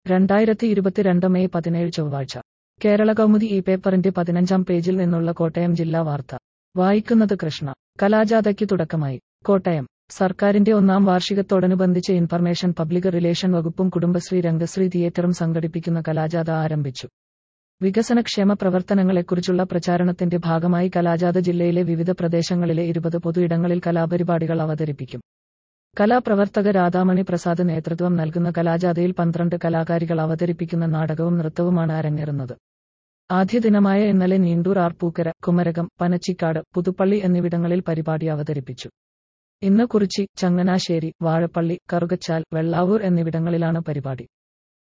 രണ്ടായിരത്തി ഇരുപത്തിരണ്ട് മെയ് പതിനേഴ് ചൊവ്വാഴ്ച കേരള കൗമുദി ഈ പേപ്പറിന്റെ പതിനഞ്ചാം പേജിൽ നിന്നുള്ള കോട്ടയം ജില്ലാ വാർത്ത വായിക്കുന്നത് കൃഷ്ണ കലാജാഥയ്ക്ക് തുടക്കമായി കോട്ടയം സർക്കാരിന്റെ ഒന്നാം വാർഷികത്തോടനുബന്ധിച്ച് ഇൻഫർമേഷൻ പബ്ലിക് റിലേഷൻ വകുപ്പും കുടുംബശ്രീ രംഗശ്രീ തിയേറ്ററും സംഘടിപ്പിക്കുന്ന കലാജാഥ ആരംഭിച്ചു വികസനക്ഷേമ പ്രവർത്തനങ്ങളെക്കുറിച്ചുള്ള പ്രചാരണത്തിന്റെ ഭാഗമായി കലാജാഥ ജില്ലയിലെ വിവിധ പ്രദേശങ്ങളിലെ ഇരുപത് പൊതുയിടങ്ങളിൽ കലാപരിപാടികൾ അവതരിപ്പിക്കും കലാപ്രവർത്തക രാധാമണി പ്രസാദ് നേതൃത്വം നൽകുന്ന കലാജാഥയിൽ പന്ത്രണ്ട് കലാകാരികൾ അവതരിപ്പിക്കുന്ന നാടകവും നൃത്തവുമാണ് അരങ്ങേറുന്നത് ആദ്യ ദിനമായ ഇന്നലെ നീണ്ടൂർ ആർപ്പൂക്കര കുമരകം പനച്ചിക്കാട് പുതുപ്പള്ളി എന്നിവിടങ്ങളിൽ പരിപാടി അവതരിപ്പിച്ചു ഇന്ന് കുറിച്ചി ചങ്ങനാശ്ശേരി വാഴപ്പള്ളി കറുകച്ചാൽ വെള്ളാവൂർ എന്നിവിടങ്ങളിലാണ് പരിപാടി